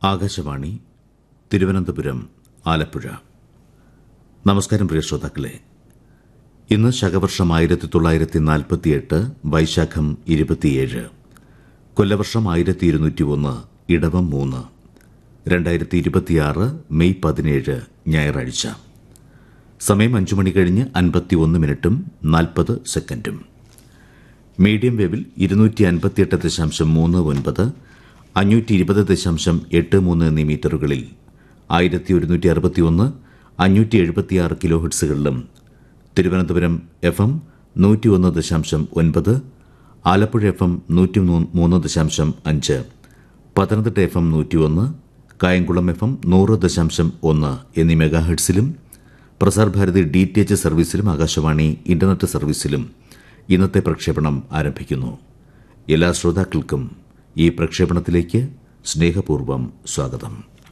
ആകാശവാണി തിരുവനന്തപുരം ആലപ്പുഴ നമസ്കാരം പ്രിയ ശ്രോതാക്കളെ ഇന്ന് ശകവർഷം ആയിരത്തി തൊള്ളായിരത്തി നാൽപ്പത്തിയെട്ട് വൈശാഖം ഇരുപത്തിയേഴ് കൊല്ലവർഷം ആയിരത്തി ഇരുന്നൂറ്റി ഒന്ന് ഇടവം മൂന്ന് രണ്ടായിരത്തി ഇരുപത്തിയാറ് മെയ് പതിനേഴ് ഞായറാഴ്ച സമയം അഞ്ചു മണി കഴിഞ്ഞ് അൻപത്തി ഒന്ന് മിനിറ്റും നാൽപ്പത് സെക്കൻഡും മീഡിയം വേവിൽ ഇരുന്നൂറ്റി അൻപത്തിയെട്ട് ദശാംശം മൂന്ന് ഒൻപത് അഞ്ഞൂറ്റി ഇരുപത് ദശാംശം എട്ട് മൂന്ന് എന്നീ മീറ്ററുകളിൽ ആയിരത്തി ഒരുന്നൂറ്റി അറുപത്തിയൊന്ന് അഞ്ഞൂറ്റി എഴുപത്തിയാറ് കിലോ ഹെഡ്സുകളിലും തിരുവനന്തപുരം എഫ് എം നൂറ്റി ഒന്ന് ദശാംശം ഒൻപത് ആലപ്പുഴ എഫ് എം നൂറ്റി മൂന്ന് ദശാംശം അഞ്ച് പത്തനംതിട്ട എഫ് എം നൂറ്റി ഒന്ന് കായംകുളം എഫ് എം നൂറ് ദശാംശം ഒന്ന് എന്നീ മെഗാ ഹെഡ്സിലും Prasar Bharati D T H സർവീസിലും ആകാശവാണി ഇന്റർനെറ്റ് സർവീസിലും ഇന്നത്തെ പ്രക്ഷേപണം ആരംഭിക്കുന്നു എല്ലാ ശ്രോതാക്കൾക്കും ഈ പ്രക്ഷേപണത്തിലേക്ക് സ്നേഹപൂർവ്വം സ്വാഗതം